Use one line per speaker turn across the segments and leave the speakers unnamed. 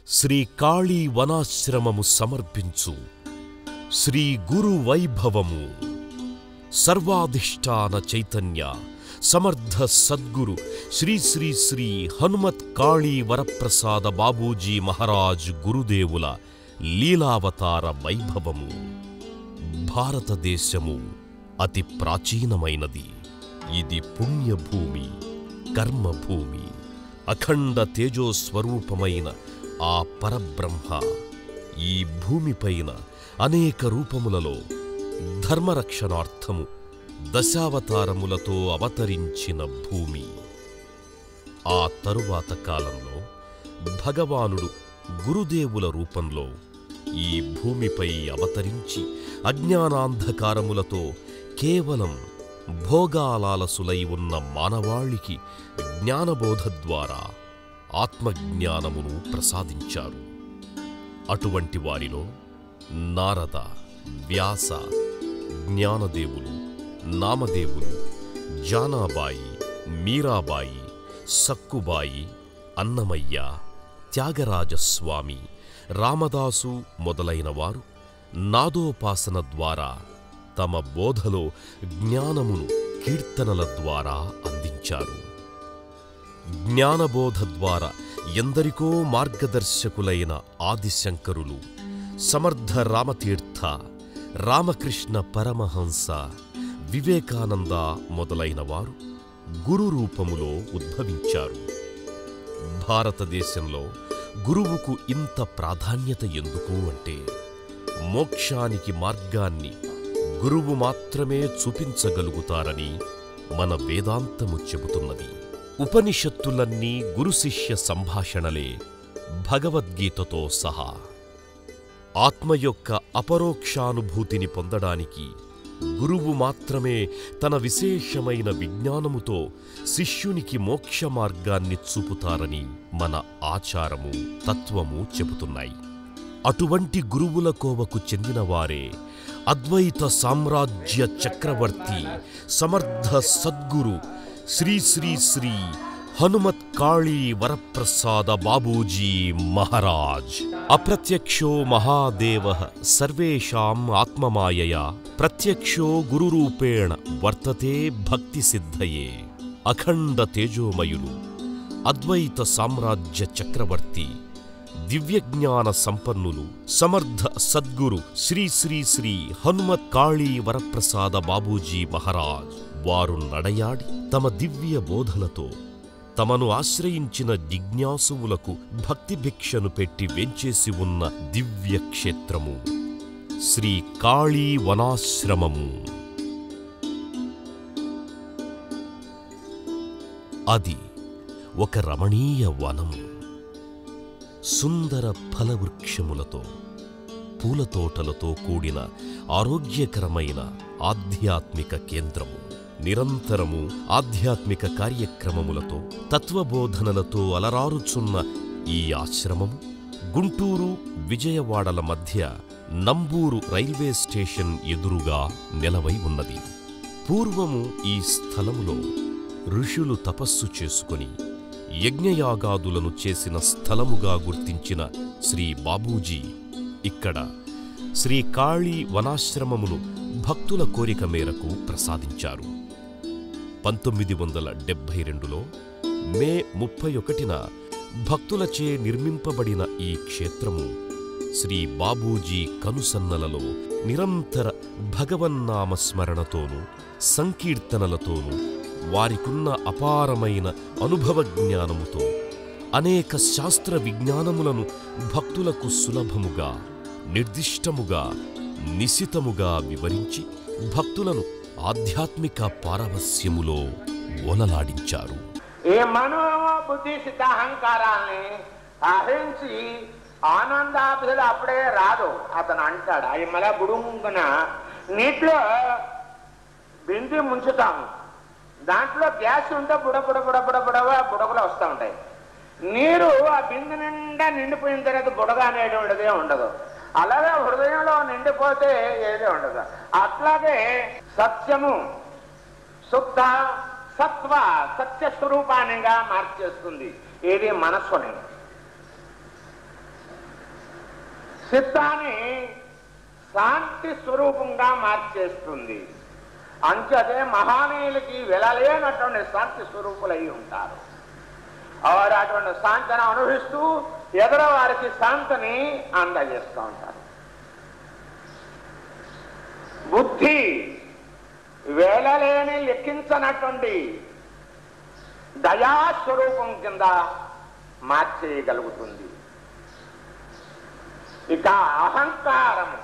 శ్రీ కాళీ వనాశ్రమము సమర్పించు శ్రీ గురు వైభవము సర్వాధిష్టాన చైతన్య సమర్థ సద్గురు శ్రీ శ్రీ శ్రీ హనుమత్ కాళీ వరప్రసాద బాబూజీ మహారాజ్ గురుదేవుల లీలావతార వైభవము భారతదేశము అతి ప్రాచీనమైనది ఇది పుణ్యభూమి కర్మభూమి అఖండ తేజోస్వరూపమైన ఆ పరబ్రహ్మ ఈ భూమిపైన అనేక రూపములలో ధర్మరక్షణార్థము దశావతారములతో అవతరించిన భూమి ఆ తరువాత కాలంలో భగవానుడు గురుదేవుల రూపంలో ఈ భూమిపై అవతరించి అజ్ఞానాంధకారములతో కేవలం భోగాలాలసులై ఉన్న మానవాళికి జ్ఞానబోధ ద్వారా ఆత్మజ్ఞానమును ప్రసాదించారు అటువంటి వారిలో నారద వ్యాస జ్ఞానదేవులు నామదేవులు జానాబాయి మీరాబాయి సక్కుబాయి అన్నమయ్య త్యాగరాజస్వామి రామదాసు మొదలైన వారు నాదోపాసన ద్వారా తమ బోధలో జ్ఞానమును కీర్తనల ద్వారా అందించారు జ్ఞానబోధ ద్వారా ఎందరికో మార్గదర్శకులైన ఆదిశంకరులు సమర్థ రామతీర్థ రామకృష్ణ పరమహంస వివేకానంద మొదలైన వారు గురు రూపములో ఉద్భవించారు భారతదేశంలో గురువుకు ఇంత ప్రాధాన్యత ఎందుకు అంటే మోక్షానికి మార్గాన్ని గురువు మాత్రమే చూపించగలుగుతారని మన వేదాంతము చెబుతున్నది ఉపనిషత్తులన్నీ గురు శిష్య సంభాషణలే భగవద్గీతతో సహా ఆత్మ యొక్క అపరోక్షానుభూతిని పొందడానికి గురువు మాత్రమే తన విశేషమైన విజ్ఞానముతో శిష్యునికి మోక్ష మార్గాన్ని చూపుతారని మన ఆచారము తత్వము చెబుతున్నాయి అటువంటి గురువుల కోవకు చెందినవారే అద్వైత సామ్రాజ్య చక్రవర్తి సమర్థ సద్గురు శ్రీ శ్రీ శ్రీ హనుమత్ కాళీ వరప్రసాద బాబూజీ మహారాజ్ అప్రత్యక్షో మహాదేవ సర్వేషాం ఆత్మమాయయా ప్రత్యక్షో గురురూపేణ వర్తతే భక్తి సిద్ధయే అఖండ తేజోమయులు అద్వైత సామ్రాజ్య చక్రవర్తి దివ్యజ్ఞాన సంపన్నులు సమర్థ సద్గురు శ్రీ శ్రీ శ్రీ హనుమత్ కాళీ వరప్రసాద బాబూజీ మహారాజ్ వారు నడయాడి తమ దివ్య బోధలతో తమను ఆశ్రయించిన జిజ్ఞాసువులకు భక్తి భిక్షను పెట్టి వెంచేసి ఉన్న దివ్య క్షేత్రము శ్రీ కాళీ వనాశ్రమము అది ఒక రమణీయ వనము సుందర ఫలవృక్షములతో పూలతోటలతో కూడిన ఆరోగ్యకరమైన ఆధ్యాత్మిక కేంద్రము నిరంతరము ఆధ్యాత్మిక కార్యక్రమములతో తత్వబోధనలతో అలరారుచున్న ఈ ఆశ్రమము గుంటూరు విజయవాడల మధ్య నంబూరు రైల్వే స్టేషన్ ఎదురుగా నెలవై ఉన్నది పూర్వము ఈ స్థలములో ఋషులు తపస్సు చేసుకొని యజ్ఞయాగాదులను చేసిన స్థలముగా గుర్తించిన శ్రీ బాబూజీ ఇక్కడ శ్రీ కాళీ వనాశ్రమమును భక్తుల కోరిక మేరకు ప్రసాదించారు పంతొమ్మిది వందల డెబ్భై రెండులో మే ముప్పై ఒకటిన భక్తులచే నిర్మింపబడిన ఈ క్షేత్రము శ్రీ బాబూజీ కనుసన్నలలో నిరంతర భగవన్నామ స్మరణతోనూ సంకీర్తనలతోనూ వారికున్న అపారమైన అనుభవ జ్ఞానముతో అనేక శాస్త్ర విజ్ఞానములను భక్తులకు సులభముగా నిర్దిష్టముగా నిశితముగా వివరించి భక్తులను ఆధ్యాత్మిక పారవస్యములో ఓలలాడించారు
ఈ మనోబుద్ధి సిద్ధ అహంకారాల్ని అహింసి ఆనందాభిధులు అప్పుడే రాదు అతను అంటాడు అవి మళ్ళా బుడుంగున నీటిలో బింది ముంచుతాము దాంట్లో గ్యాస్ ఉంటే బుడ బుడ బుడ బుడ బుడవ బుడగలు వస్తూ ఉంటాయి నీరు ఆ బిందు నిండా నిండిపోయిన తర్వాత బుడగ అనేటువంటిదే ఉండదు అలాగే హృదయంలో నిండిపోతే ఏదే ఉండదు అట్లాగే సత్యము శుద్ధ సత్వ సత్య స్వరూపానిగా మార్చేస్తుంది ఏది మనస్సుని చిత్తాన్ని శాంతి స్వరూపంగా మార్చేస్తుంది అంచదే మహానీయులకి వెళ్ళలేనటువంటి శాంతి స్వరూపులై ఉంటారు వారు అటువంటి శాంతిని అనుభవిస్తూ ఎదుర వారికి శాంతిని అందజేస్తూ ఉంటారు బుద్ధి వేలలేని లెక్కించనటువంటి దయాస్వరూపం కింద మార్చేయగలుగుతుంది ఇక అహంకారము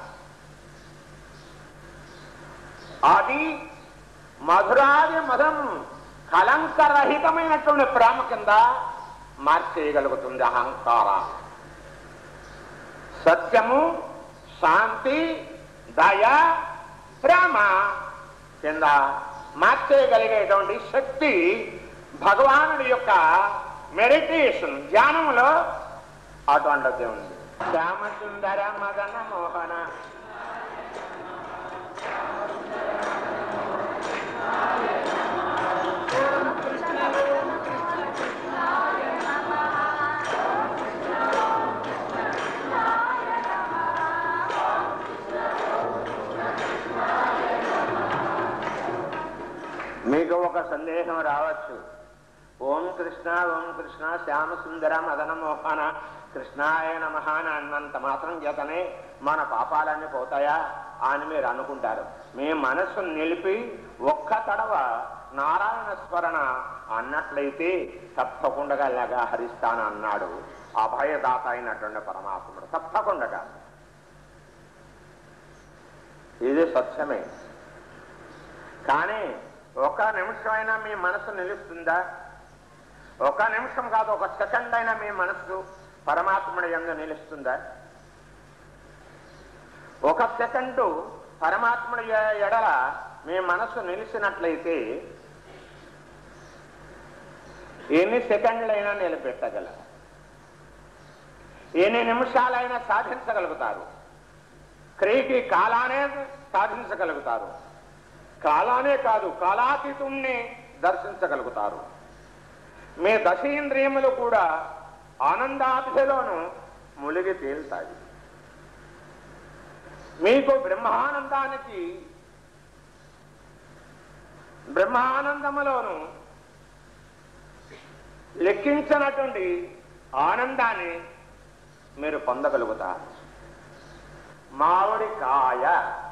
అది మధురాది మధం కలంకరహితమైనటువంటి ప్రేమ కింద మార్చేయగలుగుతుంది అహంకార సత్యము శాంతి దయ ప్రేమ కింద మార్చేయగలిగేటువంటి శక్తి భగవానుడి యొక్క మెడిటేషన్ ధ్యానంలో అటువంటిది ఉంది శ్యామసుందర మదన మోహన మీకు ఒక సందేహం రావచ్చు ఓం కృష్ణ ఓం కృష్ణ శ్యామ సుందర మదన మోహన కృష్ణాయ నమ అని అన్నంత మాత్రం చేతనే మన పాపాలన్నీ పోతాయా అని మీరు అనుకుంటారు మీ మనస్సు నిలిపి ఒక్క తడవ నారాయణ స్మరణ అన్నట్లయితే తప్పకుండా లాగా హరిస్తాను అన్నాడు అభయదాత అయినటువంటి పరమాత్ముడు తప్పకుండా ఇది సత్యమే కానీ ఒక నిమిషమైనా మీ మనసు నిలుస్తుందా ఒక నిమిషం కాదు ఒక సెకండ్ అయినా మీ మనస్సు పరమాత్ముడి ఎందు నిలుస్తుందా ఒక సెకండు పరమాత్ముడి ఎ- ఎడల మీ మనస్సు నిలిచినట్లయితే ఎన్ని సెకండ్లైనా నిలబెట్టగల ఎన్ని నిమిషాలైనా సాధించగలుగుతారు క్రియకి కాలానే సాధించగలుగుతారు కాలానే కాదు కాలాతీతుణ్ణి దర్శించగలుగుతారు మీ దశేంద్రియములు కూడా ఆనందాభిలోను ములిగి తేలుతాయి మీకు బ్రహ్మానందానికి బ్రహ్మానందములోను లెక్కించినటువంటి ఆనందాన్ని మీరు పొందగలుగుతారు మామిడి కాయ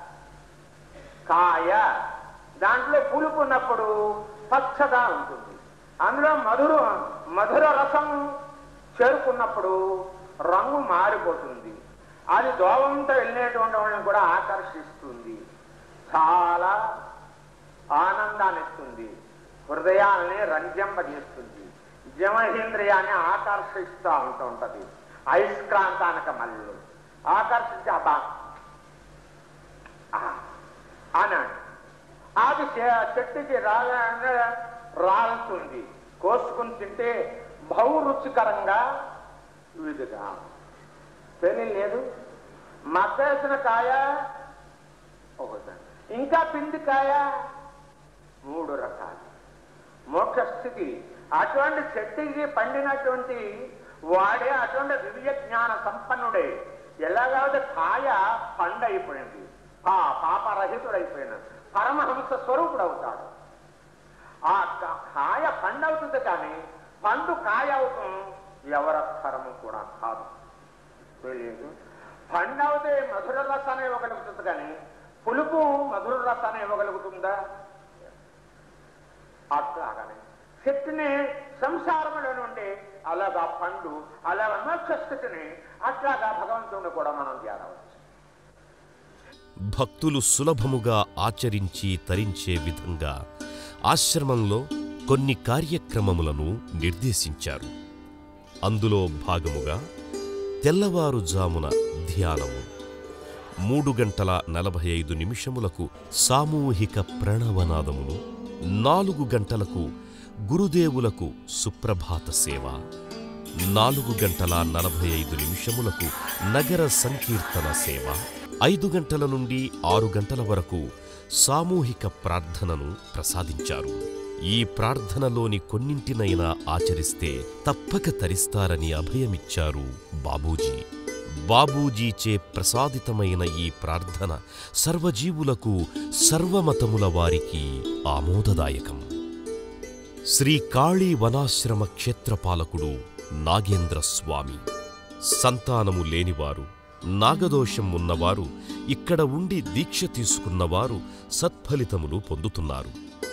కాయ దాంట్లో పులుపు ఉన్నప్పుడు పచ్చగా ఉంటుంది అందులో మధుర మధుర రసం చేరుకున్నప్పుడు రంగు మారిపోతుంది అది దోవంతో వెళ్ళేటువంటి వాళ్ళని కూడా ఆకర్షిస్తుంది చాలా ఆనందాన్ని ఇస్తుంది హృదయాల్ని రంజింపజేస్తుంది జమహేంద్రియాన్ని ఆకర్షిస్తూ ఉంటూ ఉంటది అయస్క్రాంతానికి మళ్ళీ ఆకర్షించి అబ్బా ఆ, అన్నాడు అది చె- చెట్టుకి రాగానే రాలుతుంది కోసుకుని తింటే బహు రుచికరంగా విధిగా పెళ్లి లేదు మగ్గేసిన కాయ ఒకటి ఇంకా పిండి కాయ మూడు రకాలు మోక్ష స్థితి అటువంటి చెట్టుకి పండినటువంటి వాడే అటువంటి దివ్య జ్ఞాన సంపన్నుడే ఎలాగైతే కాయ పండైపోయింది ఆ పాపరహితుడైపోయినాడు పరమహంస స్వరూపుడు అవుతాడు ఆ క- కాయ పండవుతుంది కానీ పండు కాయ అవటం ఎవరక్కరము కూడా కాదు తెలియదు పండవుతే మధుర రసాన్ని ఇవ్వగలుగుతుంది కానీ పులుపు మధుర రసాన్ని ఇవ్వగలుగుతుందా అట్లాగనే శక్తిని సంసారములో నుండి అలాగా పండు అలాగ మోక్ష స్థితిని అట్లాగా భగవంతుడిని కూడా మనం చేరవచ్చు
భక్తులు సులభముగా ఆచరించి తరించే విధంగా ఆశ్రమంలో కొన్ని కార్యక్రమములను నిర్దేశించారు అందులో భాగముగా తెల్లవారుజామున ధ్యానము మూడు గంటల నలభై ఐదు నిమిషములకు సామూహిక ప్రణవనాదములు నాలుగు గంటలకు గురుదేవులకు సుప్రభాత సేవ నాలుగు గంటల నలభై ఐదు నిమిషములకు నగర సంకీర్తన సేవ ఐదు గంటల నుండి ఆరు గంటల వరకు సామూహిక ప్రార్థనను ప్రసాదించారు ఈ ప్రార్థనలోని కొన్నింటినైనా ఆచరిస్తే తప్పక తరిస్తారని అభయమిచ్చారు బాబూజీ బాబూజీచే ప్రసాదితమైన ఈ ప్రార్థన సర్వజీవులకు సర్వమతముల వారికి ఆమోదదాయకం శ్రీ కాళీ వనాశ్రమ క్షేత్రపాలకుడు నాగేంద్ర స్వామి సంతానము లేనివారు నాగదోషం ఉన్నవారు ఇక్కడ ఉండి దీక్ష తీసుకున్నవారు సత్ఫలితములు పొందుతున్నారు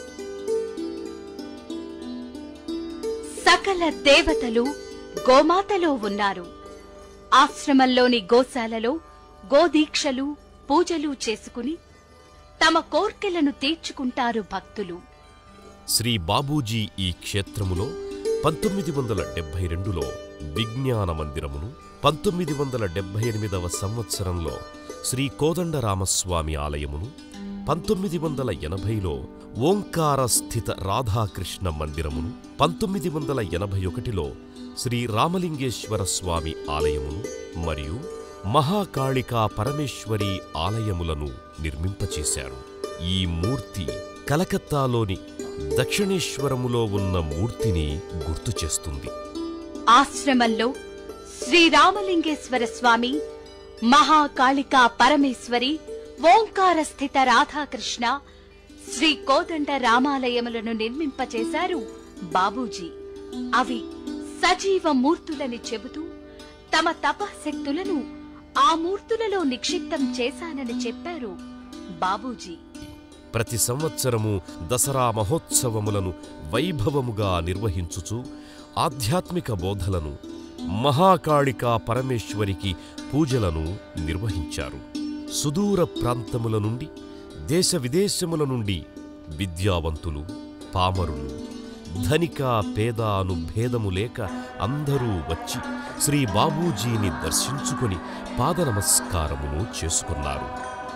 సకల దేవతలు గోమాతలో ఉన్నారు ఆశ్రమంలోని గోశాలలో గోదీక్షలు పూజలు చేసుకుని తమ కోర్కెలను తీర్చుకుంటారు భక్తులు
శ్రీ బాబూజీ ఈ క్షేత్రములో పంతొమ్మిది వందల డెబ్భై రెండులో విజ్ఞాన మందిరమును పంతొమ్మిది వందల డెబ్భై ఎనిమిదవ సంవత్సరంలో శ్రీ కోదండరామస్వామి ఆలయమును పంతొమ్మిది వందల ఎనభైలో ఓంకార స్థిత రాధాకృష్ణ మందిరమును పంతొమ్మిది వందల ఎనభై ఒకటిలో శ్రీ రామలింగేశ్వర స్వామి ఆలయమును మరియు మహాకాళికా పరమేశ్వరి ఆలయములను నిర్మింపచేశారు ఈ మూర్తి కలకత్తాలోని దక్షిణేశ్వరములో ఉన్న మూర్తిని గుర్తు చేస్తుంది
ఆశ్రమంలో శ్రీరామలింగేశ్వర స్వామి మహాకాళికా పరమేశ్వరి ఓంకార స్థిత రాధాకృష్ణ శ్రీ కోదండ రామాలయములను నిర్మింపచేశారు బాబూజీ అవి సజీవ మూర్తులని చెబుతూ తమ తపశక్తులను ఆ మూర్తులలో నిక్షిప్తం చేశానని చెప్పారు బాబూజీ
ప్రతి సంవత్సరము దసరా మహోత్సవములను వైభవముగా నిర్వహించుచు ఆధ్యాత్మిక బోధలను మహాకాళికా పరమేశ్వరికి పూజలను నిర్వహించారు సుదూర ప్రాంతముల నుండి దేశ విదేశముల నుండి విద్యావంతులు పామరులు ధనిక పేద అను భేదము లేక అందరూ వచ్చి శ్రీ బాబూజీని దర్శించుకొని పాదనమస్కారమును చేసుకున్నారు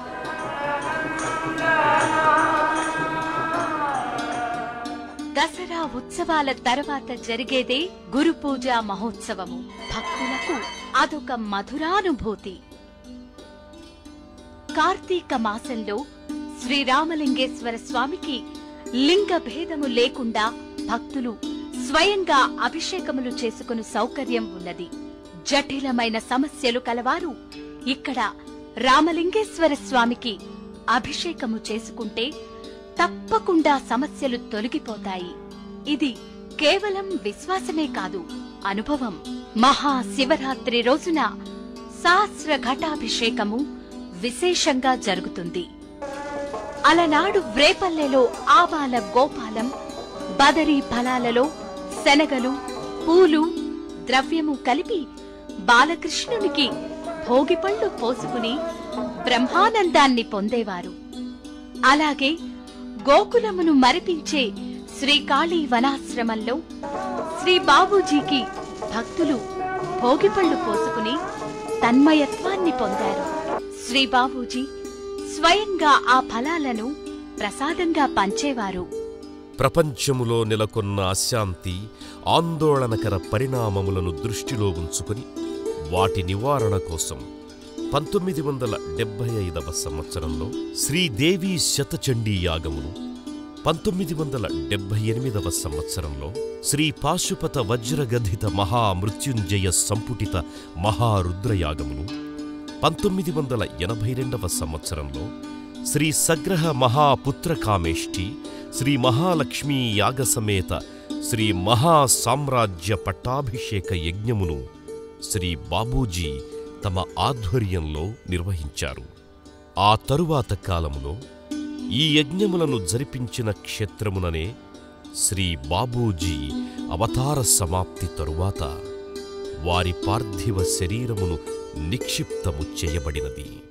దసరా ఉత్సవాల తర్వాత జరిగేదే గురు పూజ మహోత్సవము భక్తులకు అదొక మధురానుభూతి కార్తీక మాసంలో శ్రీరామలింగేశ్వర స్వామికి లింగ భేదము లేకుండా భక్తులు స్వయంగా అభిషేకములు చేసుకుని సౌకర్యం ఉన్నది జటిలమైన సమస్యలు కలవారు ఇక్కడ రామలింగేశ్వర స్వామికి అభిషేకము చేసుకుంటే తప్పకుండా సమస్యలు తొలగిపోతాయి ఇది కేవలం విశ్వాసమే కాదు అనుభవం మహాశివరాత్రి రోజున సహస్ర ఘటాభిషేకము విశేషంగా జరుగుతుంది అలనాడు వ్రేపల్లెలో ఆబాల గోపాలం బదరీ ఫలాలలో శనగలు పూలు ద్రవ్యము కలిపి బాలకృష్ణునికి భోగిపళ్ళు పోసుకుని బ్రహ్మానందాన్ని పొందేవారు అలాగే గోకులమును మరిపించే శ్రీకాళీ వనాశ్రమంలో శ్రీ బాబూజీకి భక్తులు భోగిపళ్ళు పోసుకుని తన్మయత్వాన్ని పొందారు శ్రీ బాబూజీ స్వయంగా ఆ ఫలాలను ప్రసాదంగా పంచేవారు
ప్రపంచములో నెలకొన్న అశాంతి ఆందోళనకర పరిణామములను దృష్టిలో ఉంచుకొని వాటి నివారణ కోసం పంతొమ్మిది వందల డెబ్బై ఐదవ సంవత్సరంలో శ్రీదేవి శతచండీ యాగమును పంతొమ్మిది వందల డెబ్బై ఎనిమిదవ సంవత్సరంలో శ్రీ పాశుపత వజ్రగధిత మహామృత్యుంజయ సంపుటిత మహారుద్రయాగమును పంతొమ్మిది వందల ఎనభై రెండవ సంవత్సరంలో శ్రీ సగ్రహ మహాపుత్రకామేష్టి శ్రీ మహాలక్ష్మీ యాగసమేత శ్రీ మహాసామ్రాజ్య పట్టాభిషేక యజ్ఞమును శ్రీ బాబూజీ తమ ఆధ్వర్యంలో నిర్వహించారు ఆ తరువాత కాలములో ఈ యజ్ఞములను జరిపించిన క్షేత్రముననే శ్రీ బాబూజీ అవతార సమాప్తి తరువాత వారి పార్థివ శరీరమును నిక్షిప్తము చేయబడినది